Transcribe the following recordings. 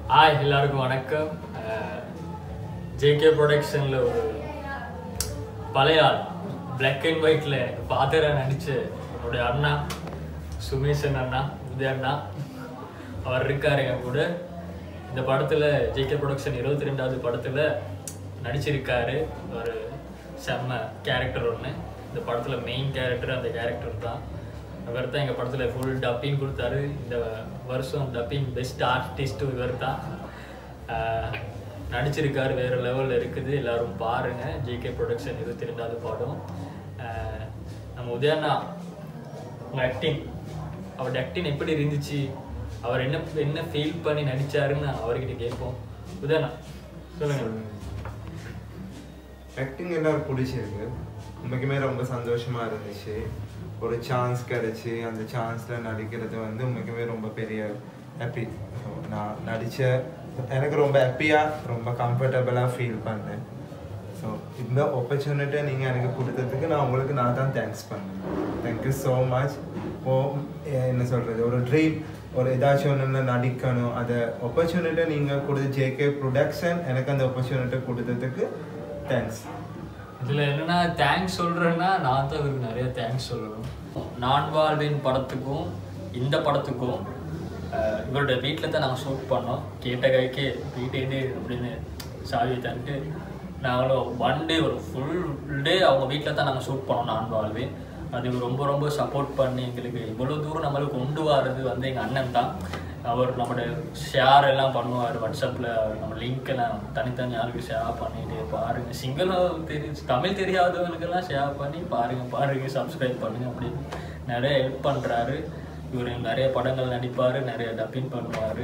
hi எல்லாருக்கும் வணக்கம் JK ப்ரொடக்ஷனில் ஒரு பழைய ஆள் பிளாக் அண்ட் ஒயிட்டில் எனக்கு ஃபாதராக நடித்த என்னுடைய அண்ணா சுமேஷன் அண்ணா உதய அண்ணா அவர் இருக்கார் என் கூட இந்த படத்தில் ஜேகே ப்ரொடக்ஷன் இருபத்தி ரெண்டாவது படத்தில் நடிச்சிருக்காரு ஒரு செம்ம கேரக்டர் ஒன்று இந்த படத்தில் மெயின் கேரக்டர் அந்த கேரக்டர் தான் இவர் தான் எங்கள் படத்தில் ஃபுல் டப்பிங் கொடுத்தாரு இந்த வருஷம் டப்பிங் பெஸ்ட் ஆர்டிஸ்ட் இவர் தான் ஆஹ் நடிச்சிருக்காரு வேறு லெவலில் இருக்குது எல்லாரும் பாருங்கள் ஜேகே ப்ரொடக்ஷன் இருபத்தி ரெண்டாவது படம் ஆஹ் நம்ம உதயண்ணா உங்கள் ஆக்டிங் அவர் ஆக்டிங் எப்படி இருந்துச்சு அவர் என்ன என்ன ஃபீல் பண்ணி நடிச்சாருன்னு அவர்கிட்ட கேட்போம் உதயண்ணா சொல்லுங்கள் ஆக்டிங் எல்லாரும் பிடிச்சிருக்கு உண்மைக்குமே ரொம்ப சந்தோஷமா இருந்துச்சு ஒரு சான்ஸ் கிடைச்சி அந்த சான்ஸ்ல நடிக்கிறது வந்து உண்மைக்குமே ரொம்ப பெரிய ஹாப்பி நான் நடிச்ச எனக்கு ரொம்ப ஹாப்பியா ரொம்ப கம்ஃபர்டபுளா ஃபீல் பண்ணேன் ஸோ இந்த ஆப்பர்ச்சுனிட்டியை நீங்கள் எனக்கு கொடுத்ததுக்கு நான் உங்களுக்கு நான் தான் தேங்க்ஸ் பண்ணேன் தேங்க்யூ ஸோ மச் ஓ என்ன சொல்கிறது ஒரு ட்ரீம் ஒரு ஏதாச்சும் ஒன்று நடிக்கணும் அதை ஆப்பர்ச்சுனிட்டியை நீங்கள் கொடுத்து ஜேகே ப்ரொடக்ஷன் எனக்கு அந்த ஆப்பர்ச்சுனிட்டி கொடுத்ததுக்கு தேங்க்ஸ் இதில் என்னன்னா தேங்க்ஸ் சொல்கிறேன்னா நான் தான் இவருக்கு நிறைய தேங்க்ஸ் சொல்லணும் நான் வாழ்வேன் படத்துக்கும் இந்த படத்துக்கும் அஹ், இவரோட வீட்டில் தான் நாங்கள் ஷூட் பண்ணோம் கேட்ட கைக்கு வீட்டேந்து அப்படின்னு சாவி தந்துட்டு நாங்களும் ஒன் டே ஒரு ஃபுல் டே அவங்க வீட்டில் தான் நாங்கள் ஷூட் பண்ணோம் நான் வாழ்வேன் அதுக்கு ரொம்ப ரொம்ப சப்போர்ட் பண்ணி எங்களுக்கு இவ்வளோ தூரம் நம்மளுக்கு கொண்டு வர்றது வந்து எங்கள் அண்ணன் தான் அவர் நம்மளோட ஷேர் எல்லாம் பண்ணுவார் வாட்ஸ்அப்பில் நம்ம லிங்க் எல்லாம் தனித்தனி ஆளுக்கு ஷேர் பண்ணிட்டு பாருங்க சிங்கிளாக தெரியும் தமிழ் தெரியாதவனுக்கெல்லாம் ஷேர் பண்ணி பாருங்க பாருங்க சப்ஸ்கிரைப் பண்ணுங்க அப்படின்னு நிறைய ஹெல்ப் பண்ணுறாரு இவர் நிறைய படங்கள் நடிப்பார் நிறைய டப்பிங் பண்ணுவார்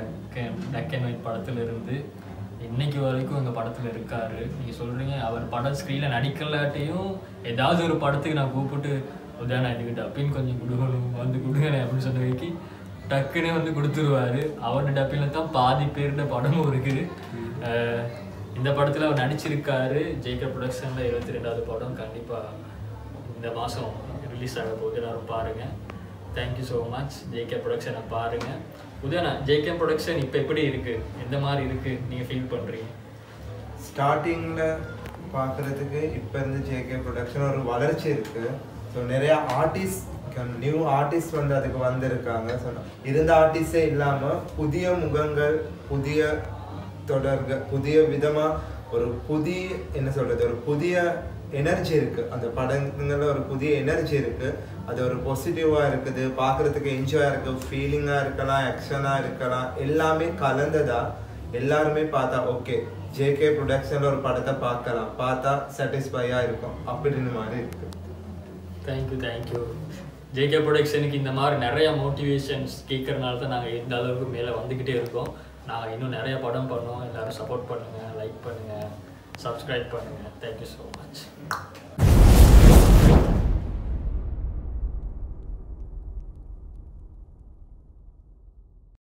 டக் அண்ட் ஒயிட் படத்துல இருந்து இன்னைக்கு வரைக்கும் எங்கள் படத்தில் இருக்காரு நீங்கள் சொல்கிறீங்க அவர் படம் ஸ்க்ரீனில் நடிக்கலாட்டியும் ஏதாவது ஒரு படத்துக்கு நான் கூப்பிட்டு உதாரணம் இதுக்கு டப்பின் கொஞ்சம் கொடுக்கணும் வந்து கொடுங்க அப்படின்னு சொன்ன வைக்கி டக்குன்னு வந்து கொடுத்துருவாரு அவரோட டப்பில் தான் பாதி பேருட படமும் இருக்குது அஹ் இந்த படத்தில் அவர் நடிச்சிருக்காரு ஜெய்கர் ப்ரொடக்ஷனில் இருபத்தி ரெண்டாவது படம் கண்டிப்பாக இந்த மாதம் ரிலீஸ் ஆக போகுது எல்லாரும் பாருங்கள் தேங்க்யூ ஸோ மச் ஜேகே ப்ரொடக்ஷனை பாருங்கள் உதயனா ஜேகே ப்ரொடக்ஷன் இப்போ எப்படி இருக்குது எந்த மாதிரி இருக்குது நீங்கள் ஃபீல் பண்ணுறீங்க ஸ்டார்டிங்கில் பார்க்குறதுக்கு இப்போ இருந்து ஜேகே ப்ரொடக்ஷன் ஒரு வளர்ச்சி இருக்கு ஸோ நிறைய ஆர்டிஸ்ட் நியூ ஆர்டிஸ்ட் வந்து அதுக்கு வந்திருக்காங்க ஸோ இருந்த ஆர்டிஸ்டே இல்லாமல் புதிய முகங்கள் புதிய தொடர்கள் புதிய விதமாக ஒரு புதிய என்ன சொல்கிறது ஒரு புதிய எனர்ஜி இருக்கு அந்த படங்கள்ல ஒரு புதிய எனர்ஜி இருக்கு அது ஒரு பாசிட்டிவா இருக்குது பார்க்கறதுக்கு என்ஜாயா இருக்கு ஃபீலிங்கா இருக்கலாம் ஆக்ஷனா இருக்கலாம் எல்லாமே கலந்ததா எல்லாருமே பார்த்தா ஓகே ஜேகே ப்ரொடக்ஷன்ல ஒரு படத்தை பார்க்கலாம் பார்த்தா சாட்டிஸ்ஃபையா இருக்கும் அப்படின்னு மாதிரி இருக்கு தேங்க்யூ தேங்க்யூ ஜேகே ப்ரொடக்ஷனுக்கு இந்த மாதிரி நிறைய மோட்டிவேஷன்ஸ் கேட்கறனால தான் நாங்கள் இந்த அளவுக்கு மேலே வந்துக்கிட்டே இருக்கோம் நாங்கள் இன்னும் நிறைய படம் பண்ணுவோம் எல்லாரும் சப்போர்ட் பண்ணுங்கள் லைக் பண்ணுங்கள் சப்ஸ்கிரைப் பண்ணுங்கள் தேங்க்யூ ஸோ மச்